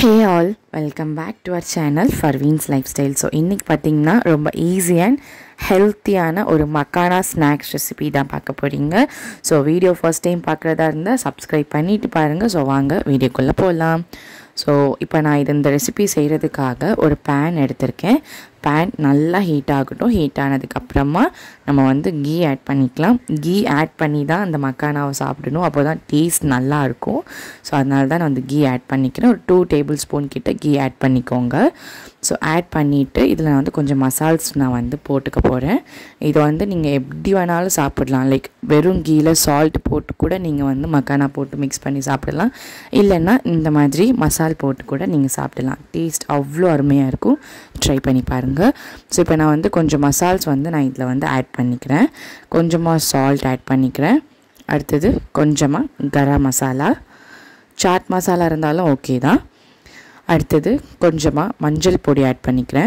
hey all welcome back to our channel Parveen's lifestyle so இன்றைக்கி பார்த்தீங்கன்னா ரொம்ப easy and ஹெல்த்தியான ஒரு மக்கானா ஸ்நாக்ஸ் ரெசிபி தான் பார்க்க போகிறீங்க ஸோ வீடியோ ஃபர்ஸ்ட் டைம் பார்க்குறதா இருந்தால் சப்ஸ்கிரைப் பண்ணிவிட்டு பாருங்கள் ஸோ வாங்க வீடியோக்குள்ளே போகலாம் ஸோ இப்போ நான் இது இந்த ரெசிபி செய்கிறதுக்காக ஒரு பேன் எடுத்திருக்கேன் பேன் நல்லா ஹீட் ஆகட்டும் ஹீட் ஆனதுக்கப்புறமா நம்ம வந்து கீ ஆட் பண்ணிக்கலாம் கீ ஆட் பண்ணி தான் அந்த மக்கானாவை சாப்பிடணும் அப்போ தான் டேஸ்ட் நல்லா இருக்கும் ஸோ அதனால தான் நான் வந்து கீ ஆட் பண்ணிக்கிறேன் ஒரு டூ டேபிள் ஸ்பூன் கிட்ட கீ ஆட் பண்ணிக்கோங்க ஸோ ஆட் பண்ணிவிட்டு இதில் நான் வந்து கொஞ்சம் மசால்ஸ் நான் வந்து போட்டுக்க போகிறேன் இது வந்து நீங்கள் எப்படி வேணாலும் சாப்பிடலாம் லைக் வெறும் கீயில் சால்ட் போட்டு கூட நீங்கள் வந்து மக்கானா போட்டு மிக்ஸ் பண்ணி சாப்பிடலாம் இல்லைன்னா இந்த மாதிரி மசால் போட்டு கூட நீங்கள் சாப்பிடலாம் டேஸ்ட் அவ்வளோ அருமையாக இருக்கும் ட்ரை பண்ணி பாருங்கள் ஸோ இப்போ நான் வந்து கொஞ்சம் மசால்ஸ் வந்து நான் இதில் வந்து ஆட் பண்ணிக்கிறேன் கொஞ்சமாக சால்ட் ஆட் பண்ணிக்கிறேன் அடுத்தது கொஞ்சமாக கரம் மசாலா சாட் மசாலா இருந்தாலும் ஓகே தான் அடுத்தது கொஞ்சமாக மஞ்சள் பொடி ஆட் பண்ணிக்கிறேன்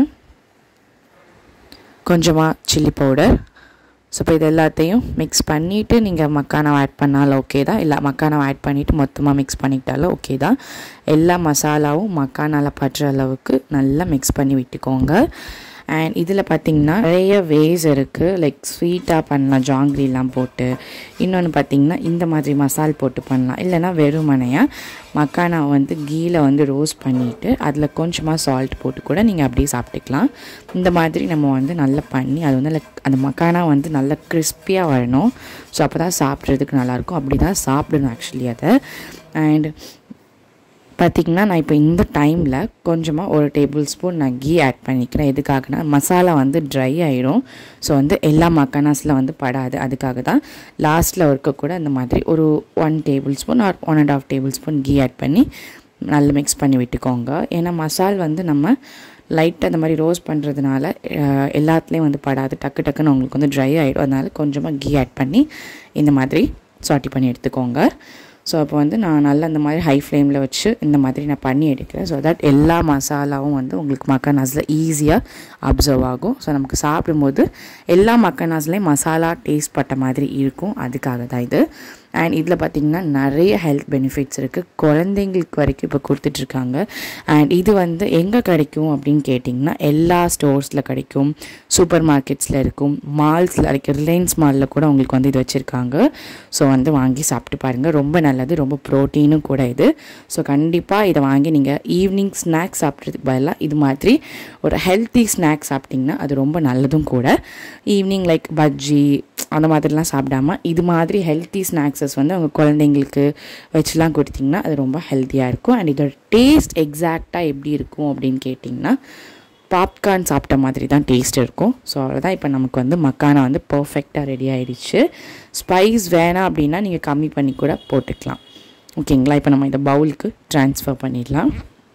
கொஞ்சமாக சில்லி பவுடர் ஸோ இப்போ இது எல்லாத்தையும் மிக்ஸ் பண்ணிவிட்டு நீங்கள் மக்கானாவை ஆட் பண்ணாலும் ஓகே தான் இல்லை மக்கானாவை ஆட் பண்ணிவிட்டு மொத்தமாக மிக்ஸ் பண்ணிக்கிட்டாலும் ஓகே தான் எல்லா மசாலாவும் மக்கானாவில் படுற அளவுக்கு நல்லா மிக்ஸ் பண்ணி விட்டுக்கோங்க அண்ட் இதில் பார்த்திங்கன்னா நிறைய வேஸ் இருக்குது லைக் ஸ்வீட்டாக பண்ணலாம் ஜாங்கிரிலாம் போட்டு இன்னொன்று பார்த்திங்கன்னா இந்த மாதிரி மசால் போட்டு பண்ணலாம் இல்லைனா வெறுமனையாக மக்கானா வந்து கீயில் வந்து ரோஸ்ட் பண்ணிவிட்டு அதில் கொஞ்சமாக சால்ட் போட்டு கூட நீங்கள் அப்படியே சாப்பிட்டுக்கலாம் இந்த மாதிரி நம்ம வந்து நல்லா பண்ணி அது வந்து லைக் அந்த மக்கானா வந்து நல்லா கிறிஸ்பியாக வரணும் ஸோ அப்போ தான் சாப்பிட்றதுக்கு நல்லாயிருக்கும் அப்படி தான் சாப்பிடணும் ஆக்சுவலி அதை அண்ட் பார்த்திங்கன்னா நான் இப்போ இந்த டைமில் கொஞ்சமாக ஒரு டேபிள் ஸ்பூன் நான் கீ ஆட் பண்ணிக்கிறேன் எதுக்காகனா மசாலா வந்து ட்ரை ஆகிடும் ஸோ வந்து எல்லா மக்கானாஸில் வந்து படாது அதுக்காக தான் லாஸ்ட்டில் இருக்க கூட இந்த மாதிரி ஒரு one tablespoon or one and half tablespoon ghee add பண்ணி நல்லா மிக்ஸ் பண்ணி விட்டுக்கோங்க ஏன்னா மசால் வந்து நம்ம லைட்டாக அந்த மாதிரி ரோஸ்ட் பண்ணுறதுனால எல்லாத்துலேயும் வந்து படாது டக்கு டக்குன்னு உங்களுக்கு வந்து ட்ரை ஆகிடும் அதனால் கொஞ்சமாக கீ ஆட் பண்ணி இந்த மாதிரி சாட்டி பண்ணி எடுத்துக்கோங்க ஸோ அப்போ வந்து நான் நல்லா இந்த மாதிரி ஹை ஃப்ளேமில் வச்சு இந்த மாதிரி நான் பண்ணி எடுக்கிறேன் ஸோ தட் எல்லா மசாலாவும் வந்து உங்களுக்கு மக்கானாஸில் ஈஸியாக அப்சர்வ் ஆகும் ஸோ நமக்கு சாப்பிடும்போது எல்லா மக்கானாஸ்லேயும் மசாலா டேஸ்ட் பட்ட மாதிரி இருக்கும் அதுக்காக தான் இது அண்ட் இதில் பார்த்திங்கன்னா நிறைய ஹெல்த் பெனிஃபிட்ஸ் இருக்குது குழந்தைங்களுக்கு வரைக்கும் இப்போ கொடுத்துட்ருக்காங்க அண்ட் இது வந்து எங்கே கிடைக்கும் அப்படின்னு கேட்டிங்கன்னா எல்லா ஸ்டோர்ஸில் கிடைக்கும் சூப்பர் மார்க்கெட்ஸில் இருக்கும் மால்ஸில் லைக் ரிலையன்ஸ் மாலில் கூட உங்களுக்கு வந்து இது வச்சுருக்காங்க ஸோ வந்து வாங்கி சாப்பிட்டு பாருங்கள் ரொம்ப நல்லது ரொம்ப ப்ரோட்டீனும் கூட இது ஸோ கண்டிப்பாக இதை வாங்கி நீங்கள் ஈவினிங் ஸ்நாக்ஸ் சாப்பிட்றதுக்கு பதிலாக இது மாதிரி ஒரு ஹெல்த்தி ஸ்நாக்ஸ் சாப்பிட்டிங்கன்னா அது ரொம்ப நல்லதும் கூட ஈவினிங் லைக் பஜ்ஜி அந்த மாதிரிலாம் சாப்பிடாம இது மாதிரி ஹெல்த்தி ஸ்நாக்ஸஸ் வந்து அவங்க குழந்தைங்களுக்கு வச்சுலாம் கொடுத்திங்கன்னா அது ரொம்ப ஹெல்த்தியாக இருக்கும் அண்ட் இதோட டேஸ்ட் எக்ஸாக்டாக எப்படி இருக்கும் அப்படின்னு கேட்டிங்கன்னா பாப்கார்ன் சாப்பிட்ட மாதிரி தான் டேஸ்ட் இருக்கும் ஸோ அவ்வளோதான் இப்போ நமக்கு வந்து மக்கானா வந்து பர்ஃபெக்டாக ரெடி ஆகிடுச்சு ஸ்பைஸ் வேணாம் அப்படின்னா நீங்கள் கம்மி பண்ணி கூட போட்டுக்கலாம் ஓகேங்களா இப்போ நம்ம இதை பவுலுக்கு ட்ரான்ஸ்ஃபர் பண்ணிடலாம்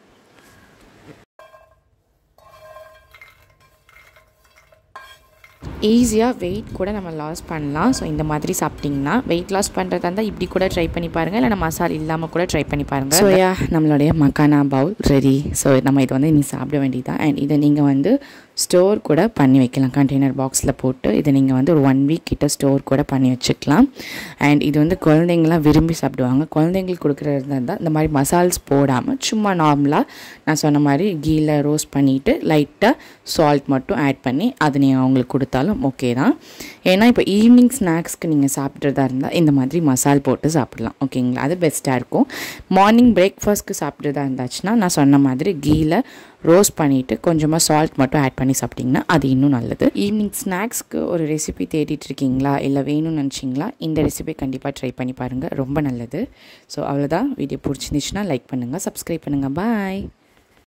ஈஸியாக வெயிட் கூட நம்ம லாஸ் பண்ணலாம் ஸோ இந்த மாதிரி சாப்பிட்டிங்கன்னா வெயிட் லாஸ் பண்ணுறதா இருந்தால் இப்படி கூட ட்ரை பண்ணி பாருங்கள் இல்லைனா மசாலா இல்லாமல் கூட ட்ரை பண்ணி பாருங்கள் சோயா நம்மளுடைய மக்கானா பவுல் ரெடி ஸோ நம்ம இதை வந்து இனி சாப்பிட வேண்டியதான் அண்ட் இதை நீங்கள் வந்து ஸ்டோர் கூட பண்ணி வைக்கலாம் கண்டெய்னர் பாக்ஸில் போட்டு இதை நீங்கள் வந்து ஒரு ஒன் வீக் கிட்ட ஸ்டோர் கூட பண்ணி வச்சுக்கலாம் அண்ட் இது வந்து குழந்தைங்களாம் விரும்பி சாப்பிடுவாங்க குழந்தைங்களுக்கு கொடுக்குறதா இருந்தால் இந்த மாதிரி மசால்ஸ் போடாமல் சும்மா நார்மலாக நான் சொன்ன மாதிரி கீயில் ரோஸ்ட் பண்ணிவிட்டு லைட்டாக சால்ட் மட்டும் ஆட் பண்ணி அது நீங்கள் அவங்களுக்கு கொடுத்தாலும் ஓகே தான் ஏன்னா இப்போ ஈவினிங் ஸ்நாக்ஸ்க்கு நீங்கள் சாப்பிட்றதா இருந்தால் இந்த மாதிரி மசால் போட்டு சாப்பிடலாம் ஓகேங்களா அது பெஸ்ட்டாக இருக்கும் மார்னிங் பிரேக்ஃபாஸ்ட்க்கு சாப்பிட்றதா இருந்தாச்சுன்னா நான் சொன்ன மாதிரி கீயில் ரோஸ்ட் பண்ணிவிட்டு கொஞ்சமாக சால்ட் மட்டும் ஆட் பண்ணி சாப்பிட்டிங்கன்னா அது இன்னும் நல்லது ஈவினிங் ஸ்நாக்ஸ்க்கு ஒரு ரெசிபி தேடிட்டு இருக்கீங்களா இல்லை வேணும்னு நினச்சிங்களா இந்த ரெசிபி கண்டிப்பாக ட்ரை பண்ணி பாருங்கள் ரொம்ப நல்லது ஸோ அவ்வளோதான் வீடியோ பிடிச்சிருந்துச்சுன்னா லைக் பண்ணுங்கள் சப்ஸ்கிரைப் பண்ணுங்கள் பாய்